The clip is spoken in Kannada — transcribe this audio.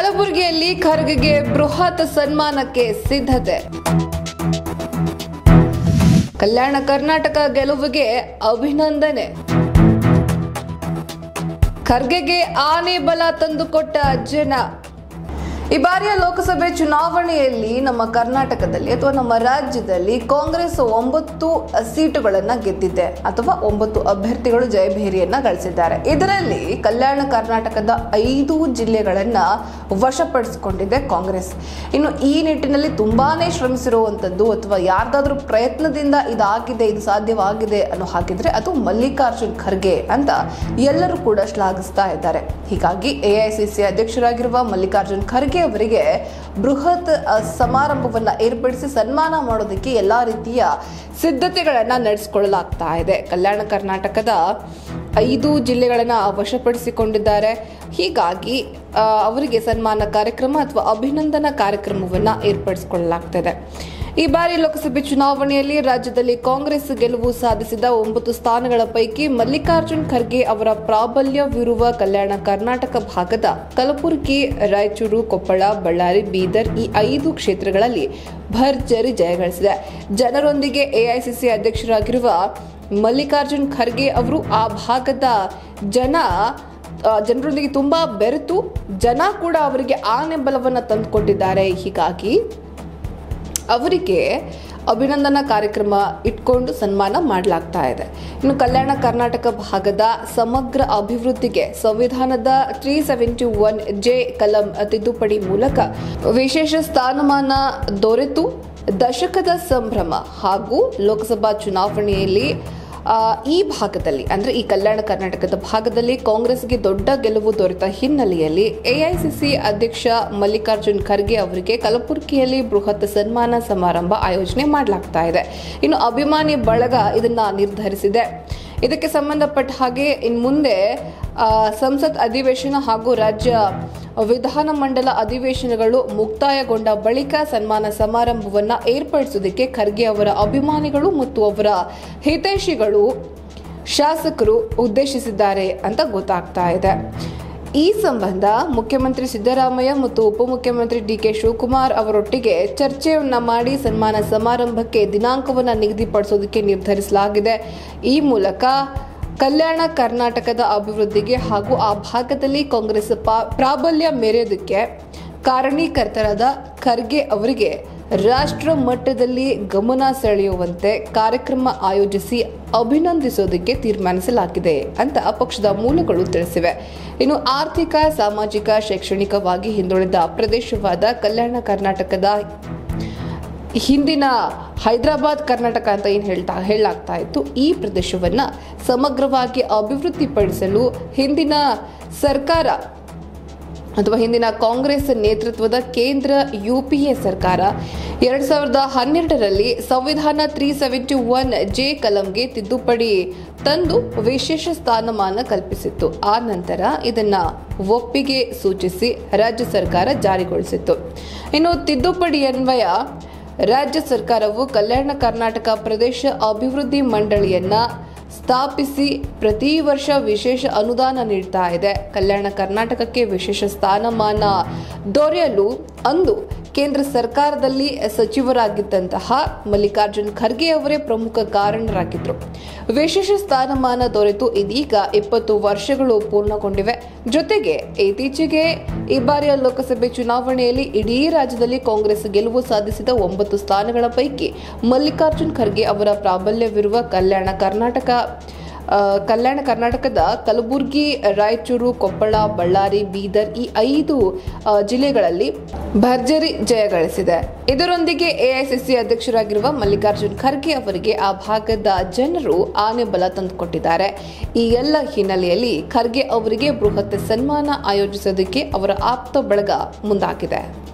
ಕಲಬುರಗಿಯಲ್ಲಿ ಖರ್ಗೆಗೆ ಬೃಹತ್ ಸನ್ಮಾನಕ್ಕೆ ಸಿದ್ಧತೆ ಕಲ್ಯಾಣ ಕರ್ನಾಟಕ ಗೆಲುವಿಗೆ ಅಭಿನಂದನೆ ಖರ್ಗೆಗೆ ಆನೆ ಬಲ ತಂದುಕೊಟ್ಟ ಜನ ಈ ಬಾರಿಯ ಲೋಕಸಭೆ ಚುನಾವಣೆಯಲ್ಲಿ ನಮ್ಮ ಕರ್ನಾಟಕದಲ್ಲಿ ಅಥವಾ ನಮ್ಮ ರಾಜ್ಯದಲ್ಲಿ ಕಾಂಗ್ರೆಸ್ ಒಂಬತ್ತು ಸೀಟುಗಳನ್ನ ಗೆದ್ದಿದೆ ಅಥವಾ ಒಂಬತ್ತು ಅಭ್ಯರ್ಥಿಗಳು ಜಯಭೇರಿಯನ್ನ ಗಳಿಸಿದ್ದಾರೆ ಇದರಲ್ಲಿ ಕಲ್ಯಾಣ ಕರ್ನಾಟಕದ ಐದು ಜಿಲ್ಲೆಗಳನ್ನ ವಶಪಡಿಸಿಕೊಂಡಿದೆ ಕಾಂಗ್ರೆಸ್ ಇನ್ನು ಈ ನಿಟ್ಟಿನಲ್ಲಿ ತುಂಬಾನೇ ಶ್ರಮಿಸಿರುವಂತದ್ದು ಅಥವಾ ಯಾರ್ದಾದ್ರೂ ಪ್ರಯತ್ನದಿಂದ ಇದಾಗಿದೆ ಇದು ಸಾಧ್ಯವಾಗಿದೆ ಅನ್ನೋ ಹಾಗಿದ್ರೆ ಅದು ಮಲ್ಲಿಕಾರ್ಜುನ್ ಖರ್ಗೆ ಅಂತ ಎಲ್ಲರೂ ಕೂಡ ಶ್ಲಾಘಿಸ್ತಾ ಇದ್ದಾರೆ ಹೀಗಾಗಿ ಎಐಸಿಸಿ ಅಧ್ಯಕ್ಷರಾಗಿರುವ ಮಲ್ಲಿಕಾರ್ಜುನ್ ಖರ್ಗೆ ಅವರಿಗೆ ಬೃಹತ್ ಅ, ಸಮಾರಂಭವನ್ನ ಏರ್ಪಡಿಸಿ ಸನ್ಮಾನ ಮಾಡೋದಕ್ಕೆ ಎಲ್ಲಾ ರೀತಿಯ ಸಿದ್ಧತೆಗಳನ್ನ ನಡೆಸಿಕೊಳ್ಳಲಾಗ್ತಾ ಇದೆ ಕಲ್ಯಾಣ ಕರ್ನಾಟಕದ ಐದು ಜಿಲ್ಲೆಗಳನ್ನ ವಶಪಡಿಸಿಕೊಂಡಿದ್ದಾರೆ ಹೀಗಾಗಿ ಆ, ಅವರಿಗೆ ಸನ್ಮಾನ ಕಾರ್ಯಕ್ರಮ ಅಥವಾ ಅಭಿನಂದನಾ ಕಾರ್ಯಕ್ರಮವನ್ನ ಏರ್ಪಡಿಸಿಕೊಳ್ಳಲಾಗ್ತಿದೆ ಈ ಬಾರಿ ಲೋಕಸಭೆ ಚುನಾವಣೆಯಲ್ಲಿ ರಾಜ್ಯದಲ್ಲಿ ಕಾಂಗ್ರೆಸ್ ಗೆಲುವು ಸಾಧಿಸಿದ ಒಂಬತ್ತು ಸ್ಥಾನಗಳ ಪೈಕಿ ಮಲ್ಲಿಕಾರ್ಜುನ್ ಖರ್ಗೆ ಅವರ ಪ್ರಾಬಲ್ಯವಿರುವ ಕಲ್ಯಾಣ ಕರ್ನಾಟಕ ಭಾಗದ ಕಲಬುರಗಿ ರಾಯಚೂರು ಕೊಪ್ಪಳ ಬಳ್ಳಾರಿ ಬೀದರ್ ಈ ಐದು ಕ್ಷೇತ್ರಗಳಲ್ಲಿ ಭರ್ಜರಿ ಜಯಗಳಿಸಿದೆ ಜನರೊಂದಿಗೆ ಎಐಸಿಸಿ ಅಧ್ಯಕ್ಷರಾಗಿರುವ ಮಲ್ಲಿಕಾರ್ಜುನ್ ಖರ್ಗೆ ಅವರು ಆ ಭಾಗದ ಜನ ಆ, ಜನರೊಂದಿಗೆ ತುಂಬಾ ಬೆರೆತು ಜನ ಕೂಡ ಅವರಿಗೆ ಆನೆ ಬಲವನ್ನು ತಂದುಕೊಟ್ಟಿದ್ದಾರೆ ಹೀಗಾಗಿ ಅವರಿಗೆ ಅಭಿನಂದನಾ ಕಾರ್ಯಕ್ರಮ ಇಟ್ಕೊಂಡು ಸನ್ಮಾನ ಮಾಡಲಾಗ್ತಾ ಇದೆ ಇನ್ನು ಕಲ್ಯಾಣ ಕರ್ನಾಟಕ ಭಾಗದ ಸಮಗ್ರ ಅಭಿವೃದ್ಧಿಗೆ ಸಂವಿಧಾನದ ತ್ರೀ ಸೆವೆಂಟಿ ಒನ್ ಜೆ ಕಲಂ ತಿದ್ದುಪಡಿ ಮೂಲಕ ವಿಶೇಷ ಸ್ಥಾನಮಾನ ದೊರೆತು ದಶಕದ ಸಂಭ್ರಮ ಹಾಗೂ ಲೋಕಸಭಾ ಚುನಾವಣೆಯಲ್ಲಿ ಆ, ಈ ಭಾಗದಲ್ಲಿ ಅಂದ್ರೆ ಈ ಕಲ್ಯಾಣ ಕರ್ನಾಟಕದ ಭಾಗದಲ್ಲಿ ಕಾಂಗ್ರೆಸ್ಗೆ ದೊಡ್ಡ ಗೆಲುವು ದೊರೆತ ಹಿನ್ನೆಲೆಯಲ್ಲಿ ಎಐಸಿಸಿ ಅಧ್ಯಕ್ಷ ಮಲ್ಲಿಕಾರ್ಜುನ್ ಖರ್ಗೆ ಅವರಿಗೆ ಕಲಬುರಗಿಯಲ್ಲಿ ಬೃಹತ್ ಸನ್ಮಾನ ಸಮಾರಂಭ ಆಯೋಜನೆ ಮಾಡಲಾಗ್ತಾ ಇದೆ ಇನ್ನು ಅಭಿಮಾನಿ ಬಳಗ ಇದನ್ನ ನಿರ್ಧರಿಸಿದೆ ಇದಕ್ಕೆ ಸಂಬಂಧಪಟ್ಟ ಹಾಗೆ ಇನ್ನು ಮುಂದೆ ಆ, ಸಂಸತ್ ಅಧಿವೇಶನ ಹಾಗೂ ರಾಜ್ಯ ವಿಧಾನಮಂಡಲ ಅಧಿವೇಶನಗಳು ಮುಕ್ತಾಯಗೊಂಡ ಬಳಿಕ ಸನ್ಮಾನ ಸಮಾರಂಭವನ್ನ ಏರ್ಪಡಿಸುವುದಕ್ಕೆ ಖರ್ಗೆ ಅವರ ಅಭಿಮಾನಿಗಳು ಮತ್ತು ಅವರ ಹಿತೈಷಿಗಳು ಶಾಸಕರು ಉದ್ದೇಶಿಸಿದ್ದಾರೆ ಅಂತ ಗೊತ್ತಾಗ್ತಾ ಇದೆ ಈ ಸಂಬಂಧ ಮುಖ್ಯಮಂತ್ರಿ ಸಿದ್ದರಾಮಯ್ಯ ಮತ್ತು ಉಪಮುಖ್ಯಮಂತ್ರಿ ಡಿ ಕೆ ಶಿವಕುಮಾರ್ ಅವರೊಟ್ಟಿಗೆ ಚರ್ಚೆಯನ್ನ ಮಾಡಿ ಸನ್ಮಾನ ಸಮಾರಂಭಕ್ಕೆ ದಿನಾಂಕವನ್ನು ನಿಗದಿಪಡಿಸೋದಕ್ಕೆ ನಿರ್ಧರಿಸಲಾಗಿದೆ ಈ ಮೂಲಕ ಕಲ್ಯಾಣ ಕರ್ನಾಟಕದ ಅಭಿವೃದ್ಧಿಗೆ ಹಾಗೂ ಆ ಭಾಗದಲ್ಲಿ ಕಾಂಗ್ರೆಸ್ ಪಾ- ಪ್ರಾಬಲ್ಯ ಮೆರೆಯೋದಕ್ಕೆ ಕಾರಣೀಕರ್ತರಾದ ಖರ್ಗೆ ಅವರಿಗೆ ರಾಷ್ಟ್ರ ಮಟ್ಟದಲ್ಲಿ ಗಮನ ಸೆಳೆಯುವಂತೆ ಕಾರ್ಯಕ್ರಮ ಆಯೋಜಿಸಿ ಅಭಿನಂದಿಸೋದಕ್ಕೆ ತೀರ್ಮಾನಿಸಲಾಗಿದೆ ಅಂತ ಪಕ್ಷದ ಮೂಲಗಳು ತಿಳಿಸಿವೆ ಇನ್ನು ಆರ್ಥಿಕ ಸಾಮಾಜಿಕ ಶೈಕ್ಷಣಿಕವಾಗಿ ಹಿಂದುಳಿದ ಪ್ರದೇಶವಾದ ಕಲ್ಯಾಣ ಕರ್ನಾಟಕದ ಹಿಂದಿನ ಹೈದರಾಬಾದ್ ಕರ್ನಾಟಕ ಅಂತ ಏನು ಹೇಳ್ತಾ ಹೇಳಲಾಗ್ತಾ ಇತ್ತು ಈ ಪ್ರದೇಶವನ್ನ ಸಮಗ್ರವಾಗಿ ಅಭಿವೃದ್ಧಿಪಡಿಸಲು ಹಿಂದಿನ ಸರ್ಕಾರ ಅಥವಾ ಹಿಂದಿನ ಕಾಂಗ್ರೆಸ್ ನೇತೃತ್ವದ ಕೇಂದ್ರ ಯುಪಿಎ ಸರ್ಕಾರ ಎರಡ್ ಸಾವಿರದ ಹನ್ನೆರಡರಲ್ಲಿ ಸಂವಿಧಾನ ತ್ರೀ ಸೆವೆಂಟಿ ಒನ್ ಜೆ ಕಲಂಗೆ ತಿದ್ದುಪಡಿ ತಂದು ವಿಶೇಷ ಸ್ಥಾನಮಾನ ಕಲ್ಪಿಸಿತ್ತು ಆ ನಂತರ ಇದನ್ನ ಒಪ್ಪಿಗೆ ಸೂಚಿಸಿ ರಾಜ್ಯ ಸರ್ಕಾರ ಜಾರಿಗೊಳಿಸಿತ್ತು ಇನ್ನು ತಿದ್ದುಪಡಿ ಅನ್ವಯ ರಾಜ್ಯ ಸರ್ಕಾರವು ಕಲ್ಯಾಣ ಕರ್ನಾಟಕ ಪ್ರದೇಶ ಅಭಿವೃದ್ಧಿ ಮಂಡಳಿಯನ್ನ ಸ್ಥಾಪಿಸಿ ಪ್ರತಿ ವರ್ಷ ವಿಶೇಷ ಅನುದಾನ ನೀಡ್ತಾ ಇದೆ ಕಲ್ಯಾಣ ಕರ್ನಾಟಕಕ್ಕೆ ವಿಶೇಷ ಸ್ಥಾನಮಾನ ದೊರೆಯಲು ಅಂದು ಕೇಂದ್ರ ಸರ್ಕಾರದಲ್ಲಿ ಸಚಿವರಾಗಿದ್ದಂತಹ ಮಲ್ಲಿಕಾರ್ಜುನ್ ಖರ್ಗೆ ಅವರೇ ಪ್ರಮುಖ ಕಾರಣರಾಗಿದ್ದರು ವಿಶೇಷ ಸ್ಥಾನಮಾನ ದೊರೆತು ಇದೀಗ ಇಪ್ಪತ್ತು ವರ್ಷಗಳು ಪೂರ್ಣಗೊಂಡಿವೆ ಜೊತೆಗೆ ಇತ್ತೀಚೆಗೆ ಈ ಬಾರಿಯ ಲೋಕಸಭೆ ಚುನಾವಣೆಯಲ್ಲಿ ಇಡೀ ರಾಜ್ಯದಲ್ಲಿ ಕಾಂಗ್ರೆಸ್ ಗೆಲುವು ಸಾಧಿಸಿದ ಒಂಬತ್ತು ಸ್ಥಾನಗಳ ಪೈಕಿ ಮಲ್ಲಿಕಾರ್ಜುನ್ ಖರ್ಗೆ ಅವರ ಪ್ರಾಬಲ್ಯವಿರುವ ಕಲ್ಯಾಣ ಕರ್ನಾಟಕ ಆ, ಕಲ್ಯಾಣ ಕರ್ನಾಟಕದ ಕಲಬುರಗಿ ರಾಯಚೂರು ಕೊಪ್ಪಳ ಬಳ್ಳಾರಿ ಬೀದರ್ ಈ ಐದು ಆ, ಜಿಲ್ಲೆಗಳಲ್ಲಿ ಭರ್ಜರಿ ಜಯ ಗಳಿಸಿದೆ ಇದರೊಂದಿಗೆ ಎಐಸಿಸಿ ಅಧ್ಯಕ್ಷರಾಗಿರುವ ಮಲ್ಲಿಕಾರ್ಜುನ್ ಖರ್ಗೆ ಅವರಿಗೆ ಆ ಭಾಗದ ಜನರು ಆನೆ ಬಲ ತಂದುಕೊಟ್ಟಿದ್ದಾರೆ ಈ ಎಲ್ಲ ಹಿನ್ನೆಲೆಯಲ್ಲಿ ಖರ್ಗೆ ಅವರಿಗೆ ಬೃಹತ್ ಸನ್ಮಾನ ಆಯೋಜಿಸೋದಕ್ಕೆ ಅವರ ಆಪ್ತ ಬಳಗ ಮುಂದಾಗಿದೆ